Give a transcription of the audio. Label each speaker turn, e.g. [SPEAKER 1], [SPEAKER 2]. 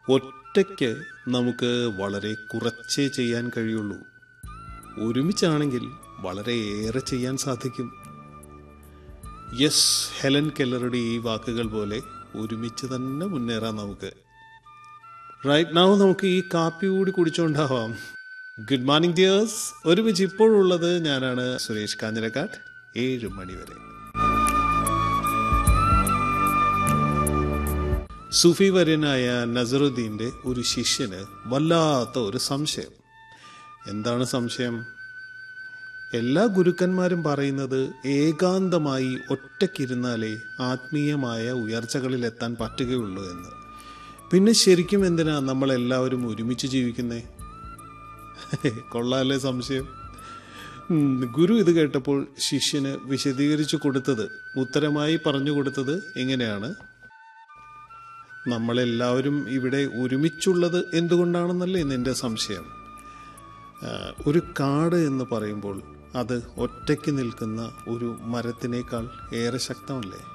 [SPEAKER 1] ഒറ്റയ്ക്ക് നമുക്ക് വളരെ കുറച്ചേ ചെയ്യാൻ കഴിയുള്ളൂ ഒരുമിച്ചാണെങ്കിൽ വളരെയേറെ ചെയ്യാൻ സാധിക്കും യെസ് ഹെലൻ കെല്ലറുടെ ഈ വാക്കുകൾ പോലെ ഒരുമിച്ച് തന്നെ മുന്നേറാം നമുക്ക് റൈറ്റ് നൗ നമുക്ക് ഈ കാപ്പി കൂടി കുടിച്ചോണ്ടാവാം ഗുഡ് മോർണിംഗ് ഡിയേഴ്സ് ഒരുമിച്ച് ഇപ്പോഴുള്ളത് ഞാനാണ് സുരേഷ് കാഞ്ഞിരക്കാട്ട് ഏഴ് മണി വരെ സൂഫി വര്യനായ നസറുദ്ദീന്റെ ഒരു ശിഷ്യന് വല്ലാത്ത ഒരു സംശയം എന്താണ് സംശയം എല്ലാ ഗുരുക്കന്മാരും പറയുന്നത് ഏകാന്തമായി ഒറ്റയ്ക്കിരുന്നാലേ ആത്മീയമായ ഉയർച്ചകളിലെത്താൻ പറ്റുകയുള്ളൂ എന്ന് പിന്നെ ശരിക്കും എന്തിനാ നമ്മളെല്ലാവരും ഒരുമിച്ച് ജീവിക്കുന്നേ കൊള്ളാല്ലേ സംശയം ഉം, ഗുരു ഇത് കേട്ടപ്പോൾ ശിഷ്യന് വിശദീകരിച്ചു കൊടുത്തത് ഉത്തരമായി പറഞ്ഞു കൊടുത്തത് എങ്ങനെയാണ് നമ്മളെല്ലാവരും ഇവിടെ ഒരുമിച്ചുള്ളത് എന്തുകൊണ്ടാണെന്നല്ലേ നിന്റെ സംശയം ആ, ഒരു കാട് എന്ന് പറയുമ്പോൾ അത് ഒറ്റയ്ക്ക് നിൽക്കുന്ന ഒരു മരത്തിനേക്കാൾ ഏറെ ശക്തമല്ലേ